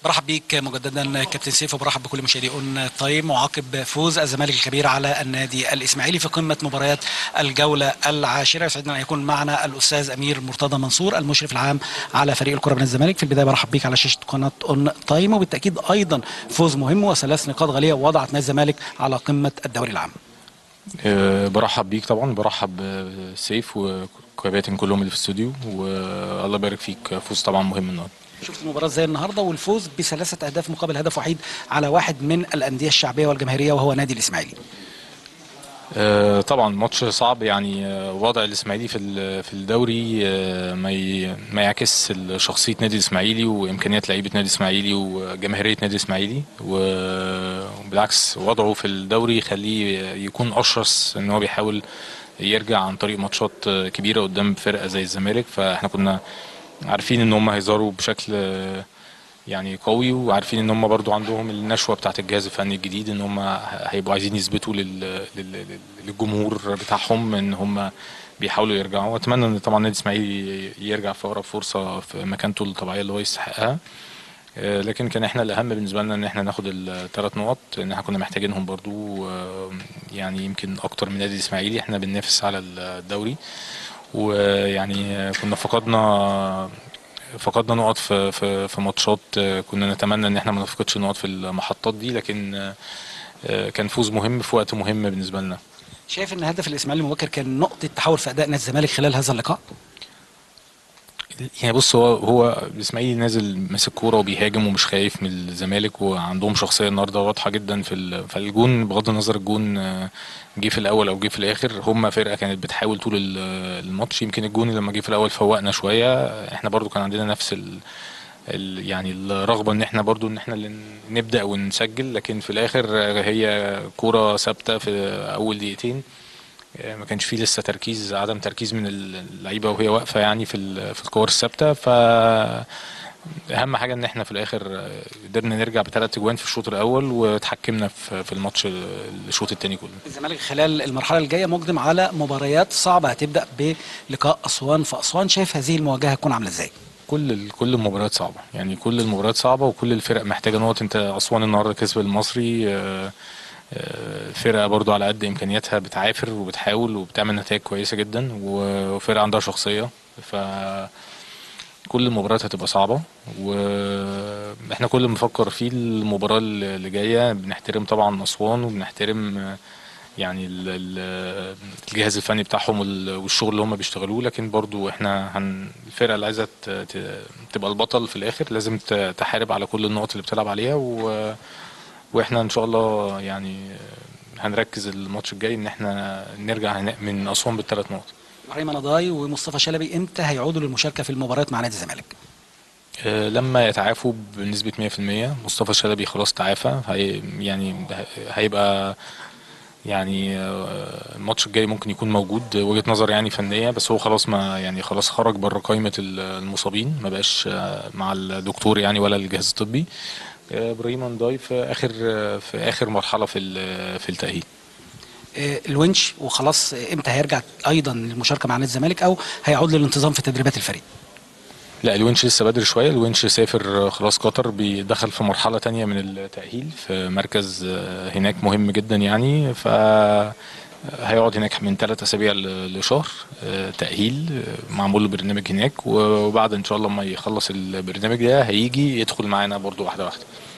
برحب بيك مجددا كابتن سيف وبرحب بكل مشاهدي اون تايم وعقب فوز الزمالك الكبير على النادي الاسماعيلي في قمه مباريات الجوله العاشره يسعدنا ان يكون معنا الاستاذ امير مرتضى منصور المشرف العام على فريق الكره من الزمالك في البدايه برحب بيك على شاشه قناه اون تايم وبالتاكيد ايضا فوز مهم وثلاث نقاط غاليه وضعت نادي الزمالك على قمه الدوري العام أه، برحب بيك طبعا برحب بسيف وكباتن كلهم اللي في الاستوديو والله يبارك فيك فوز طبعا مهم النهارده شفت المباراه زي النهارده والفوز بثلاثه اهداف مقابل هدف وحيد على واحد من الانديه الشعبيه والجماهيريه وهو نادي الاسماعيلي أه، طبعا ماتش صعب يعني أه، وضع الاسماعيلي في ال- في الدوري أه، ما ي- ما يعكس شخصيه نادي الاسماعيلي وامكانيات لعيبه نادي الاسماعيلي وجماهيريه نادي الاسماعيلي و- وبالعكس وضعه في الدوري يخليه يكون اشرس ان هو بيحاول يرجع عن طريق ماتشات أه، كبيره قدام فرقه زي الزمالك فاحنا كنا عارفين ان هم هيظهروا بشكل أه، يعني قوي وعارفين ان هم برضو عندهم النشوه بتاعت الجهاز الفني الجديد ان هم هيبقوا عايزين يثبتوا لل... لل... للجمهور بتاعهم ان هم بيحاولوا يرجعوا واتمنى ان طبعا النادي الاسماعيلي يرجع في اقرب فرصه في مكانته الطبيعيه اللي هو يستحقها آه، لكن كان احنا الاهم بالنسبه لنا ان احنا ناخد الثلاث نقط ان احنا كنا محتاجينهم برضو آه، يعني يمكن اكتر من النادي الاسماعيلي احنا بننافس على الدوري ويعني آه، كنا فقدنا فقدنا نقط في في في ماتشات آه، كنا نتمنى ان احنا ما نفقدش نقط في المحطات دي لكن آه، آه، كان فوز مهم في وقت مهم بالنسبه لنا شايف ان هدف الاسماعيلي المبكر كان نقطه تحول في اداء نادي الزمالك خلال هذا اللقاء يعني بص هو هو الاسماعيلي نازل ماسك كوره وبيهاجم ومش خايف من الزمالك وعندهم شخصيه النهارده واضحه جدا في ال- فالجون بغض النظر الجون آه، جه في الاول او جه في الاخر هم فرقه كانت بتحاول طول ال- الماتش يمكن الجون لما جه في الاول فوقنا شويه احنا برضو كان عندنا نفس ال ال يعني الرغبه ان احنا برضو ان احنا اللي نبدا ونسجل لكن في الاخر آه، هي كوره ثابته في اول دقيقتين آه، ما كانش فيه لسه تركيز عدم تركيز من اللعيبه وهي واقفه يعني في ال- في الكور الثابته ف اهم حاجه ان احنا في الاخر آه، قدرنا نرجع بثلاث اجوان في الشوط الاول وتحكمنا في في الماتش الشوط الثاني كله الزمالك خلال المرحله الجايه مقدم على مباريات صعبه هتبدا بلقاء اسوان في اسوان شايف هذه المواجهه هتكون عامله ازاي كل ال- كل المباريات صعبه يعني كل المباريات صعبه وكل الفرق محتاجه نقط انت اسوان النهارده كسب المصري آه، آه، فرقه برضو على قد امكانياتها بتعافر وبتحاول وبتعمل نتائج كويسه جدا و- وفرقه عندها شخصيه ف كل المباريات هتبقى صعبه واحنا كل ما نفكر في المباراه اللي جايه بنحترم طبعا اسوان وبنحترم آه، يعني ال- ال- الجهاز الفني بتاعهم وال- والشغل اللي هم بيشتغلوه لكن برضو احنا هن الفرقه اللي عايزه ت- ت- تبقى البطل في الاخر لازم ت- تحارب على كل النقط اللي بتلعب عليها و... واحنا ان شاء الله يعني هنركز الماتش الجاي ان احنا نرجع هنا- من اسوان بالثلاث نقط ابراهيم نضاي ومصطفى شلبي امتى هيعودوا للمشاركه في المباريات مع نادي الزمالك آه، لما يتعافوا بنسبة 100% مصطفى شلبي خلاص تعافى هي يعني هيبقى يعني آه، الماتش الجاي ممكن يكون موجود وجهة نظر يعني فنية بس هو خلاص ما يعني خلاص خرج بره قائمة المصابين ما بقاش آه، مع الدكتور يعني ولا الجهاز الطبي آه، ابراهيم انداي في اخر آه، في اخر مرحلة في ال- في التأهيل آه، الونش وخلاص آه، امتى هيرجع ايضا للمشاركه مع نادي الزمالك او هيعود للانتظام في تدريبات الفريق لا الونش لسه بدري شويه الونش سافر خلاص قطر بيدخل في مرحله تانية من التاهيل في مركز آه، هناك مهم جدا يعني ف هيقعد هناك من ثلاث اسابيع ل- لشهر آه، تاهيل آه، معمول له برنامج هناك وبعد ان شاء الله لما يخلص البرنامج ده هيجي يدخل معانا برضو واحده واحده